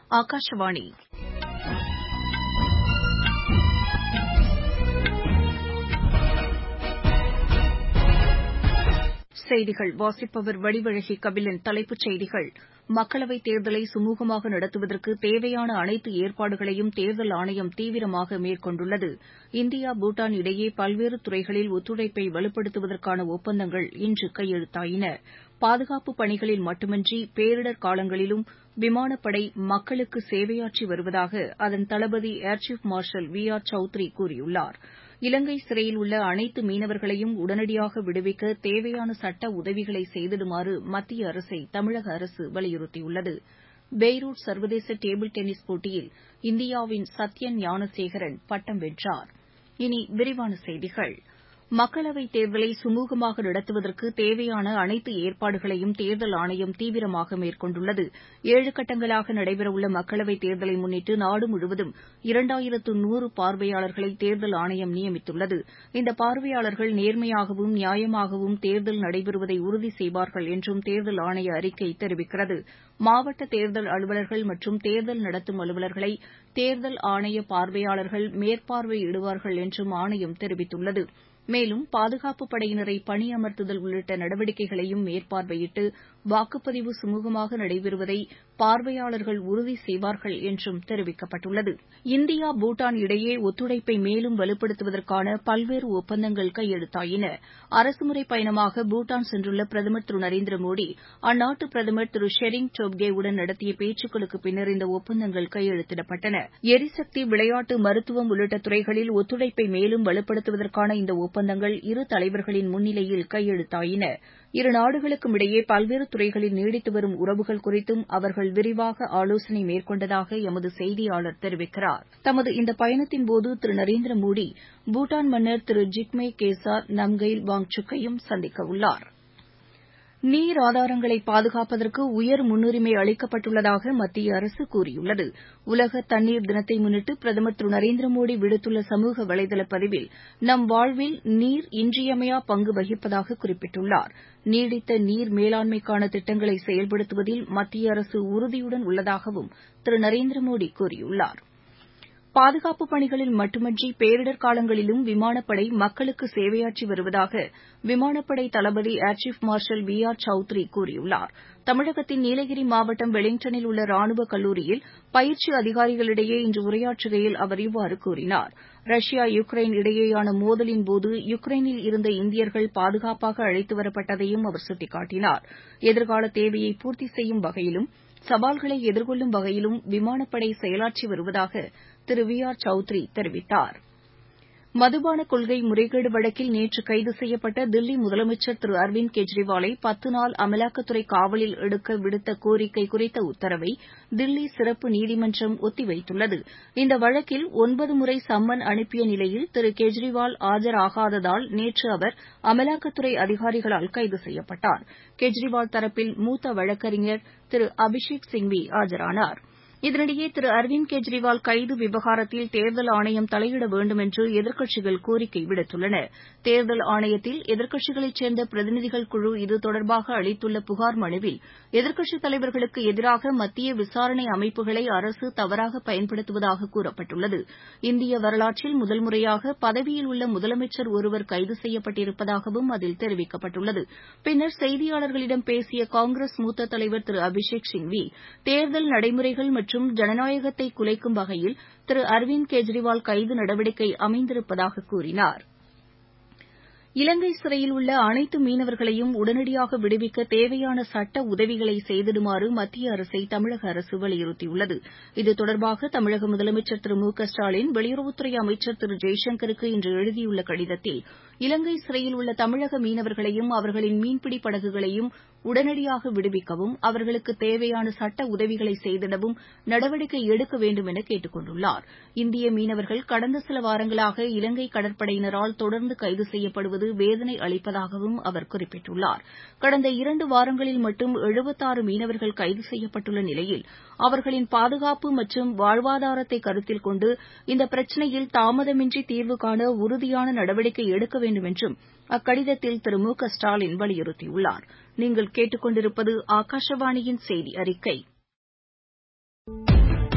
ஆகாஷவாணி செய்திகள் வாசிப்பவர் வடிவழகி கபிலன் தலைப்புச் செய்திகள் மக்களவைத் தேர்தலை சுமூகமாக நடத்துவதற்கு தேவையான அனைத்து ஏற்பாடுகளையும் தேர்தல் ஆணையம் தீவிரமாக மேற்கொண்டுள்ளது இந்தியா பூட்டான் இடையே பல்வேறு துறைகளில் ஒத்துழைப்பை வலுப்படுத்துவதற்கான ஒப்பந்தங்கள் இன்று கையெழுத்தாயின பாதுகாப்புப் பணிகளில் மட்டுமின்றி பேரிடர் காலங்களிலும் விமானப்படை மக்களுக்கு சேவையாற்றி வருவதாக அதன் தளபதி air chief marshal V R Chaudhari கூறியுள்ளார் இலங்கை சிறையில் உள்ள அனைத்து மீனவர்களையும் உடனடியாக விடுவிக்க தேவையான சட்ட உதவிகளை செய்திடுமாறு மத்திய அரசை தமிழக அரசு வலியுறுத்தியுள்ளது பெய்ரூட் சர்வதேச டேபிள் டென்னிஸ் போட்டியில் இந்தியாவின் சத்யன் ஞானசேகரன் பட்டம் வென்றார் இனி விரிவான செய்திகள் மக்களவைத் தேர்தலை சுமூகமாக நடத்துவதற்கு தேவையான அனைத்து ஏற்பாடுகளையும் தேர்தல் ஆணையம் தீவிரமாக மேற்கொண்டுள்ளது ஏழு கட்டங்களாக நடைபெறவுள்ள மக்களவைத் தேர்தலை முன்னிட்டு நாடு முழுவதும் இரண்டாயிரத்து நூறு பார்வையாளர்களை தேர்தல் ஆணையம் நியமித்துள்ளது இந்த பார்வையாளர்கள் நேர்மையாகவும் நியாயமாகவும் தேர்தல் நடைபெறுவதை உறுதி செய்வார்கள் என்றும் தேர்தல் ஆணைய அறிக்கை தெரிவிக்கிறது மாவட்ட தேர்தல் அலுவலர்கள் மற்றும் தேர்தல் நடத்தும் அலுவலர்களை தேர்தல் ஆணைய பார்வையாளர்கள் மேற்பார்வையிடுவார்கள் என்றும் ஆணையம் தெரிவித்துள்ளது மேலும் பாதுகாப்புப் படையினரை பணியமர்த்துதல் உள்ளிட்ட நடவடிக்கைகளையும் மேற்பார்வையிட்டு வாக்குப்பதிவு சுமூகமாக நடைபெறுவதை பார்வையாளர்கள் உறுதி செய்வார்கள் என்றும் தெரிவிக்கப்பட்டுள்ளது இந்தியா பூட்டான் இடையே ஒத்துழைப்பை மேலும் வலுப்படுத்துவதற்கான பல்வேறு ஒப்பந்தங்கள் கையெழுத்தாயின அரசுமுறை பயணமாக பூட்டான் சென்றுள்ள பிரதமர் திரு நரேந்திர மோடி அந்நாட்டு பிரதமர் திரு ஷெரிங் டோப்கே உடன் நடத்திய பேச்சுக்களுக்கு பின்னர் இந்த ஒப்பந்தங்கள் கையெழுத்திடப்பட்டன எரிசக்தி விளையாட்டு மருத்துவம் உள்ளிட்ட துறைகளில் ஒத்துழைப்பை மேலும் வலுப்படுத்துவதற்கான இந்த ஒப்பந்தங்கள் இரு தலைவர்களின் முன்னிலையில் கையெழுத்தாயின இரு நாடுகளுக்கும் இடையே பல்வேறு துறைகளில் நீடித்து வரும் உறவுகள் குறித்தும் அவர்கள் விரிவாக ஆலோசனை மேற்கொண்டதாக எமது செய்தியாளர் தெரிவிக்கிறார் தமது இந்த பயணத்தின்போது திரு நரேந்திர மோடி பூட்டான் மன்னர் திரு ஜிக்மே கேசார் நம்கெயில் வாங்சுக்கையும் சந்திக்கவுள்ளார் நீர் ஆதாரங்களை பாதுகாப்பதற்கு உயர் முன்னுரிமை அளிக்கப்பட்டுள்ளதாக மத்திய அரசு கூறியுள்ளது உலக தண்ணீர் தினத்தை முன்னிட்டு பிரதமர் திரு நரேந்திர மோடி விடுத்துள்ள சமூக வலைதள பதிவில் நம் வாழ்வில் நீர் இன்றியமையா பங்கு வகிப்பதாக குறிப்பிட்டுள்ளார் நீடித்த நீர் மேலாண்மைக்கான திட்டங்களை செயல்படுத்துவதில் மத்திய அரசு உறுதியுடன் உள்ளதாகவும் திரு நரேந்திர மோடி கூறியுள்ளார் பாதுகாப்புப் பணிகளில் மட்டுமன்றி பேரிடர் காலங்களிலும் விமானப்படை மக்களுக்கு சேவையாற்றி வருவதாக விமானப்படை தளபதி air chief marshal V R Chaudhari கூறியுள்ளார் தமிழகத்தின் நீலகிரி மாவட்டம் வெலிங்டனில் உள்ள ராணுவ கல்லூரியில் பயிற்சி அதிகாரிகளிடையே இன்று உரையாற்றுகையில் அவர் இவ்வாறு கூறினார் ரஷ்யா யுக்ரைன் இடையேயான மோதலின்போது யுக்ரைனில் இருந்த இந்தியர்கள் பாதுகாப்பாக அழைத்து வரப்பட்டதையும் அவர் சுட்டிக்காட்டினார் எதிர்கால தேவையை பூர்த்தி செய்யும் வகையிலும் சவால்களை எதிர்கொள்ளும் வகையிலும் விமானப்படை செயலாற்றி வருவதாக திரு வி ஆர் சௌத்ரி தெரிவித்தார் மதுபான கொள்கை முறைகேடு வழக்கில் நேற்று கைது செய்யப்பட்ட தில்லி முதலமைச்சர் திரு அரவிந்த் கெஜ்ரிவாலை பத்து நாள் அமலாக்கத்துறை காவலில் எடுக்க விடுத்த கோரிக்கை குறித்த உத்தரவை தில்லி சிறப்பு நீதிமன்றம் ஒத்திவைத்துள்ளது இந்த வழக்கில் ஒன்பது முறை சம்மன் அனுப்பிய நிலையில் திரு கெஜ்ரிவால் ஆஜராகாததால் நேற்று அவர் அமலாக்கத்துறை அதிகாரிகளால் கைது செய்யப்பட்டார் கெஜ்ரிவால் தரப்பில் மூத்த வழக்கறிஞர் திரு அபிஷேக் சிங்வி ஆஜரானார் இதனிடையே திரு அரவிந்த் கெஜ்ரிவால் கைது விவகாரத்தில் தேர்தல் ஆணையம் தலையிட வேண்டும் என்று எதிர்க்கட்சிகள் கோரிக்கை விடுத்துள்ளன தேர்தல் ஆணையத்தில் எதிர்க்கட்சிகளைச் சேர்ந்த பிரதிநிதிகள் குழு இது தொடர்பாக அளித்துள்ள புகார் மனுவில் எதிர்க்கட்சித் தலைவர்களுக்கு எதிராக மத்திய விசாரணை அமைப்புகளை அரசு தவறாக பயன்படுத்துவதாக கூறப்பட்டுள்ளது இந்திய வரலாற்றில் முதல் முறையாக பதவியில் உள்ள முதலமைச்சர் ஒருவர் கைது செய்யப்பட்டிருப்பதாகவும் அதில் தெரிவிக்கப்பட்டுள்ளது பின்னர் செய்தியாளர்களிடம் பேசிய காங்கிரஸ் மூத்த தலைவர் திரு அபிஷேக் சிங்வி தேர்தல் நடைமுறைகள் மற்றும் ஜனநாயகத்தை குலைக்கும் வகையில் திரு அரவிந்த் கெஜ்ரிவால் கைது நடவடிக்கை அமைந்திருப்பதாக கூறினார் இலங்கை சிறையில் உள்ள அனைத்து மீனவர்களையும் உடனடியாக விடுவிக்க தேவையான சட்ட உதவிகளை செய்திடுமாறு மத்திய அரசை தமிழக அரசு வலியுறுத்தியுள்ளது இது தொடர்பாக தமிழக முதலமைச்சர் திரு மு க ஸ்டாலின் வெளியுறவுத்துறை அமைச்சர் திரு ஜெய்சங்கருக்கு இன்று எழுதியுள்ள கடிதத்தில் இலங்கை சிறையில் உள்ள தமிழக மீனவர்களையும் அவர்களின் மீன்பிடி படகுகளையும் உடனடியாக விடுவிக்கவும் அவர்களுக்கு தேவையான சட்ட உதவிகளை செய்திடவும் நடவடிக்கை எடுக்க வேண்டும் என கேட்டுக் கொண்டுள்ளார் இந்திய மீனவர்கள் கடந்த சில வாரங்களாக இலங்கை கடற்படையினரால் தொடர்ந்து கைது செய்யப்படுவது வேதனை அளிப்பதாகவும் அவர் குறிப்பிட்டுள்ளார் கடந்த இரண்டு வாரங்களில் மட்டும் எழுபத்தாறு மீனவர்கள் கைது செய்யப்பட்டுள்ள நிலையில் அவர்களின் பாதுகாப்பு மற்றும் வாழ்வாதாரத்தை கருத்தில் கொண்டு இந்த பிரச்சினையில் தாமதமின்றி தீர்வு காண உறுதியான நடவடிக்கை எடுக்க வேண்டும் என்றும் அக்கடிதத்தில் திரு மு க ஸ்டாலின் வலியுறுத்தியுள்ளார் நீங்கள் கேட்டுக் கொண்டிருப்பது ஆகாஷவாணியின் செய்தி அறிக்கை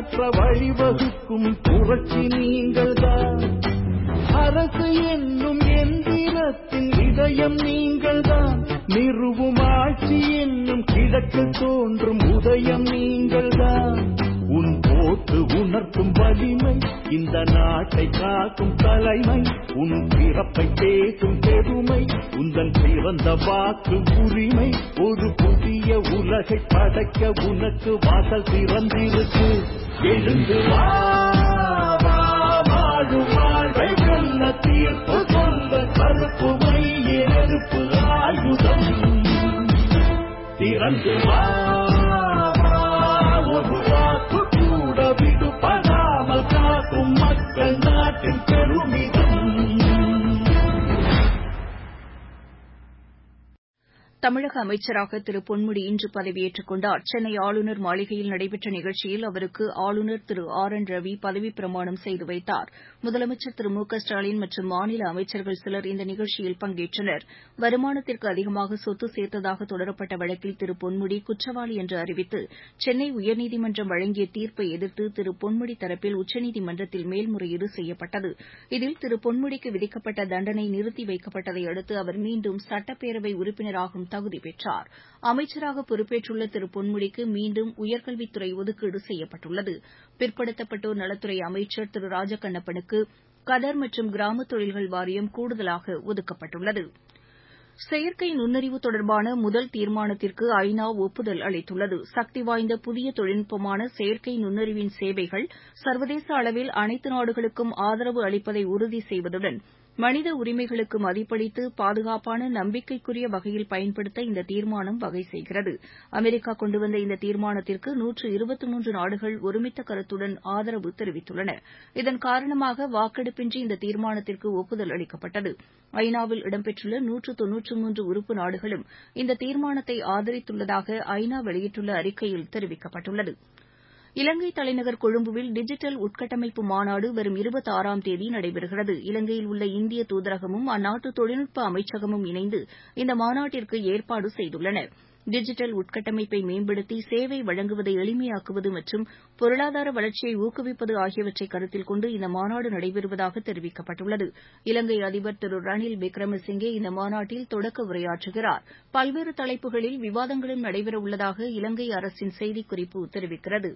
மாற்ற வழிவகுக்கும் புரட்சி நீங்கள்தான் அரசு என்னும் எந்திரத்தின் இதயம் நீங்கள்தான் நிறுவும் ஆட்சி என்னும் கிழக்கில் தோன்றும் உதயம் நீங்கள்தான் உன் போட்டு உணர்த்தும் வலிமை இந்த நாட்டை காக்கும் தலைமை உன் பிறப்பை பேசும் பெருமை உந்தன் பிறந்த வாக்கு உரிமை ஒரு புதிய உலகை படைக்க உனக்கு வாசல் திறந்திருக்கு எழுந்து வா வா, வாழும் வாழ்வை வெல்ல தீர்ப்பு சொல்ல கருப்பு மைய நெருப்பு ஆயுதம் திறந்து வா வா, ஒரு வாக்கு கூட விடுபடாமல் காக்கும் மக்கள் நாட்டின் பெருமிதம் தமிழக அமைச்சராக திரு பொன்முடி இன்று பதவியேற்றுக் கொண்டார் சென்னை ஆளுநர் மாளிகையில் நடைபெற்ற நிகழ்ச்சியில் அவருக்கு ஆளுநர் திரு ஆர் என் ரவி பதவிப் பிரமாணம் செய்து வைத்தார் முதலமைச்சர் திரு மு க ஸ்டாலின் மற்றும் மாநில அமைச்சர்கள் சிலர் இந்த நிகழ்ச்சியில் பங்கேற்றனர் வருமானத்திற்கு அதிகமாக சொத்து சேர்த்ததாக தொடரப்பட்ட வழக்கில் திரு பொன்முடி குற்றவாளி என்று அறிவித்து சென்னை உயர்நீதிமன்றம் வழங்கிய தீர்ப்பை எதிர்த்து திரு பொன்முடி தரப்பில் உச்சநீதிமன்றத்தில் மேல்முறையீடு செய்யப்பட்டது இதில் திரு பொன்முடிக்கு விதிக்கப்பட்ட தண்டனை நிறுத்தி வைக்கப்பட்டதை அடுத்து அவர் மீண்டும் சட்டப்பேரவை உறுப்பினராகும் தகுதி பெற்றார் அமைச்சராக பொறுப்பேற்றுள்ள திரு பொன்முடிக்கு மீண்டும் உயர்கல்வித்துறை ஒதுக்கீடு செய்யப்பட்டுள்ளது பிற்படுத்தப்பட்டோர் நலத்துறை அமைச்சர் திரு ராஜகண்ணப்பனுக்கு கதர் மற்றும் கிராம தொழில்கள் வாரியம் கூடுதலாக ஒதுக்கப்பட்டுள்ளது செயற்கை நுண்ணறிவு தொடர்பான முதல் தீர்மானத்திற்கு ஐநா ஒப்புதல் அளித்துள்ளது சக்தி வாய்ந்த புதிய தொழில்நுட்பமான செயற்கை நுண்ணறிவின் சேவைகள் சர்வதேச அளவில் அனைத்து நாடுகளுக்கும் ஆதரவு அளிப்பதை உறுதி செய்வதுடன் மனித உரிமைகளுக்கு மதிப்பளித்து பாதுகாப்பான நம்பிக்கைக்குரிய வகையில் பயன்படுத்த இந்த தீர்மானம் வகை செய்கிறது அமெரிக்கா கொண்டுவந்த இந்த தீர்மானத்திற்கு நூற்று இருபத்தி மூன்று நாடுகள் ஒருமித்த கருத்துடன் ஆதரவு தெரிவித்துள்ளன இதன் காரணமாக வாக்கெடுப்பின்றி இந்த தீர்மானத்திற்கு ஒப்புதல் அளிக்கப்பட்டது ஐநாவில் இடம்பெற்றுள்ள நூற்று தொன்னூற்று மூன்று உறுப்பு நாடுகளும் இந்த தீர்மானத்தை ஆதரித்துள்ளதாக ஐநா வெளியிட்டுள்ள அறிக்கையில் தெரிவிக்கப்பட்டுள்ளது இலங்கை தலைநகர் கொழும்புவில் டிஜிட்டல் உள்கட்டமைப்பு மாநாடு வரும் இருபத்தாறாம் தேதி நடைபெறுகிறது இலங்கையில் உள்ள இந்திய தூதரகமும் அந்நாட்டு தொழில்நுட்ப அமைச்சகமும் இணைந்து இந்த மாநாட்டிற்கு ஏற்பாடு செய்துள்ளன டிஜிட்டல் உள்கட்டமைப்பை மேம்படுத்தி சேவை வழங்குவதை எளிமையாக்குவது மற்றும் பொருளாதார வளர்ச்சியை ஊக்குவிப்பது ஆகியவற்றை கருத்தில் கொண்டு இந்த மாநாடு நடைபெறுவதாக தெரிவிக்கப்பட்டுள்ளது இலங்கை அதிபர் திரு ரணில் விக்ரமசிங்கே இந்த மாநாட்டில் தொடக்க உரையாற்றுகிறார் பல்வேறு தலைப்புகளில் விவாதங்களும் நடைபெறவுள்ளதாக இலங்கை அரசின் செய்திக்குறிப்பு தெரிவிக்கிறது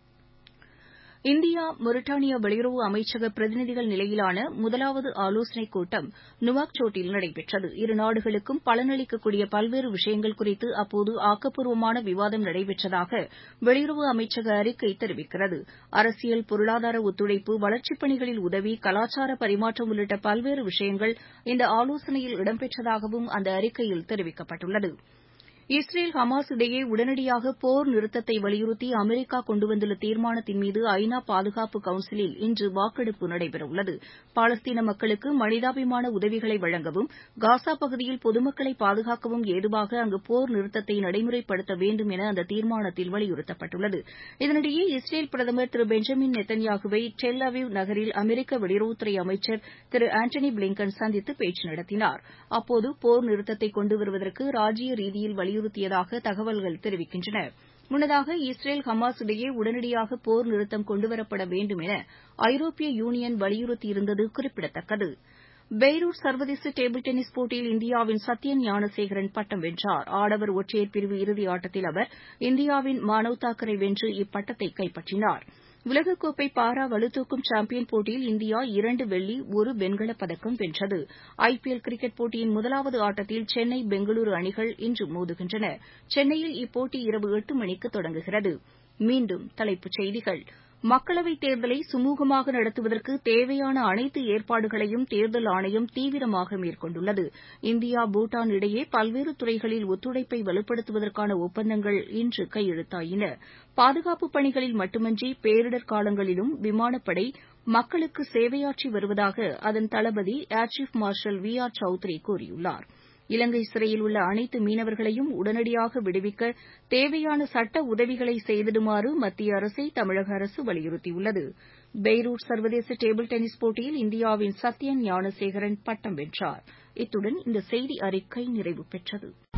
இந்தியா மொரிட்டானியா வெளியுறவு அமைச்சக பிரதிநிதிகள் நிலையிலான முதலாவது ஆலோசனைக் கூட்டம் நுவாக்சோட்டில் நடைபெற்றது இரு நாடுகளுக்கும் பலனளிக்கக்கூடிய பல்வேறு விஷயங்கள் குறித்து அப்போது ஆக்கப்பூர்வமான விவாதம் நடைபெற்றதாக வெளியுறவு அமைச்சக அறிக்கை தெரிவிக்கிறது அரசியல் பொருளாதார ஒத்துழைப்பு வளர்ச்சிப் பணிகளில் உதவி கலாச்சார பரிமாற்றம் உள்ளிட்ட பல்வேறு விஷயங்கள் இந்த ஆலோசனையில் இடம்பெற்றதாகவும் அந்த அறிக்கையில் தெரிவிக்கப்பட்டுள்ளது இஸ்ரேல் ஹமாஸ் இடையே உடனடியாக போர் நிறுத்தத்தை வலியுறுத்தி அமெரிக்கா கொண்டு வந்துள்ள தீர்மானத்தின் மீது ஐநா பாதுகாப்பு கவுன்சிலில் இன்று வாக்கெடுப்பு நடைபெறவுள்ளது பாலஸ்தீன மக்களுக்கு மனிதாபிமான உதவிகளை வழங்கவும் காசா பகுதியில் பொதுமக்களை பாதுகாக்கவும் ஏதுவாக அங்கு போர் நிறுத்தத்தை நடைமுறைப்படுத்த வேண்டும் என அந்த தீர்மானத்தில் வலியுறுத்தப்பட்டுள்ளது இதனிடையே இஸ்ரேல் பிரதமர் திரு பெஞ்சமின் நெத்தன்யாகுவை டெல் அவிவ் நகரில் அமெரிக்க வெளியுறவுத்துறை அமைச்சர் திரு ஆண்டனி பிளிங்கன் சந்தித்து பேச்சு நடத்தினார் அப்போது போர் நிறுத்தத்தை கொண்டு வருவதற்கு ராஜீய ரீதியில் வலியுறுத்தியதாக தகவல்கள் தெரிவிக்கின்றன முன்னதாக இஸ்ரேல் ஹமாஸ் இடையே உடனடியாக போர் நிறுத்தம் கொண்டுவரப்பட வேண்டும் என ஐரோப்பிய யூனியன் வலியுறுத்தியிருந்தது குறிப்பிடத்தக்கது பெய்ரூட் சர்வதேச டேபிள் டென்னிஸ் போட்டியில் இந்தியாவின் சத்யன் ஞானசேகரன் பட்டம் வென்றார் ஆடவர் ஒற்றையர் பிரிவு இறுதி ஆட்டத்தில் அவர் இந்தியாவின் மானவ் தாக்கரை வென்று இப்பட்டத்தை கைப்பற்றினார் உலகக்கோப்பை பாரா வலுதூக்கும் சாம்பியன் போட்டியில் இந்தியா இரண்டு வெள்ளி ஒரு வெண்கலப் பதக்கம் வென்றது ஐபிஎல் கிரிக்கெட் போட்டியின் முதலாவது ஆட்டத்தில் சென்னை பெங்களூரு அணிகள் இன்று மோதுகின்றன சென்னையில் இப்போட்டி இரவு எட்டு மணிக்கு தொடங்குகிறது மீண்டும் தலைப்புச் செய்திகள் மக்களவைத் தேர்தலை சுமூகமாக நடத்துவதற்கு தேவையான அனைத்து ஏற்பாடுகளையும் தேர்தல் ஆணையம் தீவிரமாக மேற்கொண்டுள்ளது இந்தியா பூட்டான் இடையே பல்வேறு துறைகளில் ஒத்துழைப்பை வலுப்படுத்துவதற்கான ஒப்பந்தங்கள் இன்று கையெழுத்தாயின பாதுகாப்பு பணிகளில் மட்டுமன்றி பேரிடர் காலங்களிலும் விமானப்படை மக்களுக்கு சேவையாற்றி வருவதாக அதன் தளபதி air chief marshal V R Chaudhari கூறியுள்ளார் இலங்கை சிறையில் உள்ள அனைத்து மீனவர்களையும் உடனடியாக விடுவிக்க தேவையான சட்ட உதவிகளை செய்திடுமாறு மத்திய அரசை தமிழக அரசு வலியுறுத்தியுள்ளது பெய்ரூட் சர்வதேச டேபிள் டென்னிஸ் போட்டியில் இந்தியாவின் சத்யன் ஞானசேகரன் பட்டம் வென்றார் இத்துடன் இந்த செய்தி அறிக்கை நிறைவு பெற்றது